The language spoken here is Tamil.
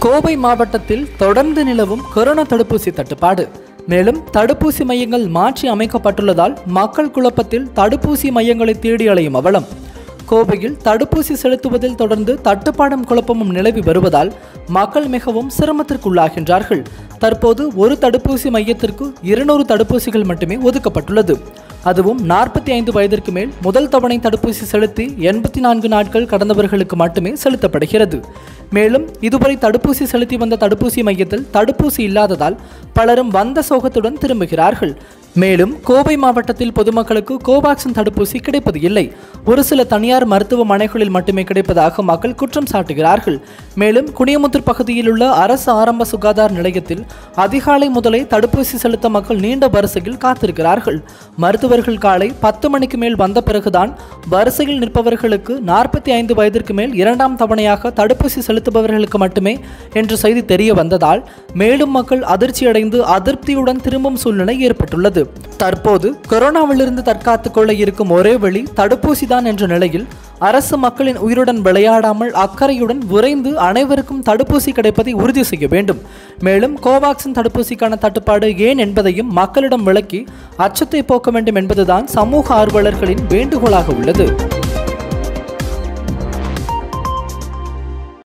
கோவை மாவட்டத்தில் தொடர்ந்து நிலவும் கொரோனா தடுப்பூசி தட்டுப்பாடு மேலும் தடுப்பூசி மையங்கள் மாற்றி அமைக்கப்பட்டுள்ளதால் மக்கள் குழப்பத்தில் தடுப்பூசி மையங்களை தேடி அலையும் அவலம் கோவையில் தடுப்பூசி செலுத்துவதில் தொடர்ந்து தட்டுப்பாடும் குழப்பமும் நிலவி வருவதால் மக்கள் மிகவும் சிரமத்திற்குள்ளாகின்றார்கள் தற்போது ஒரு தடுப்பூசி மையத்திற்கு இருநூறு தடுப்பூசிகள் மட்டுமே ஒதுக்கப்பட்டுள்ளது அதுவும் நாற்பத்தி ஐந்து வயதிற்கு மேல் முதல் தவணை தடுப்பூசி செலுத்தி எண்பத்தி நான்கு நாட்கள் கடந்தவர்களுக்கு மட்டுமே செலுத்தப்படுகிறது மேலும் இதுவரை தடுப்பூசி செலுத்தி வந்த தடுப்பூசி மையத்தில் தடுப்பூசி இல்லாததால் பலரும் வந்த சோகத்துடன் திரும்புகிறார்கள் மேலும் கோவை மாவட்டத்தில் பொதுமக்களுக்கு கோவாக்சின் தடுப்பூசி கிடைப்பது இல்லை ஒரு சில தனியார் மருத்துவமனைகளில் மட்டுமே கிடைப்பதாக மக்கள் குற்றம் சாட்டுகிறார்கள் மேலும் குனியமுத்தூர் பகுதியில் உள்ள அரசு ஆரம்ப சுகாதார நிலையத்தில் அதிகாலை முதலே தடுப்பூசி செலுத்த மக்கள் நீண்ட வரிசையில் காத்திருக்கிறார்கள் மருத்துவர்கள் காலை பத்து மணிக்கு மேல் வந்த பிறகுதான் வரிசையில் நிற்பவர்களுக்கு நாற்பத்தி ஐந்து வயதிற்கு மேல் இரண்டாம் தவணையாக தடுப்பூசி செலுத்துபவர்களுக்கு மட்டுமே என்ற செய்தி தெரிய வந்ததால் மேலும் மக்கள் அதிர்ச்சியடைந்து அதிருப்தியுடன் திரும்பும் சூழ்நிலை ஏற்பட்டுள்ளது தற்போது கொரோனாவிலிருந்து தற்காத்துக் கொள்ள இருக்கும் ஒரே வழி தடுப்பூசி தான் என்ற நிலையில் அரசு மக்களின் உயிருடன் விளையாடாமல் அக்கறையுடன் விரைந்து அனைவருக்கும் தடுப்பூசி கிடைப்பதை உறுதி செய்ய வேண்டும் மேலும் கோவாக்சின் தடுப்பூசிக்கான தட்டுப்பாடு ஏன் என்பதையும் மக்களிடம் விளக்கி அச்சத்தை போக்க வேண்டும் என்பதுதான் சமூக ஆர்வலர்களின் வேண்டுகோளாக உள்ளது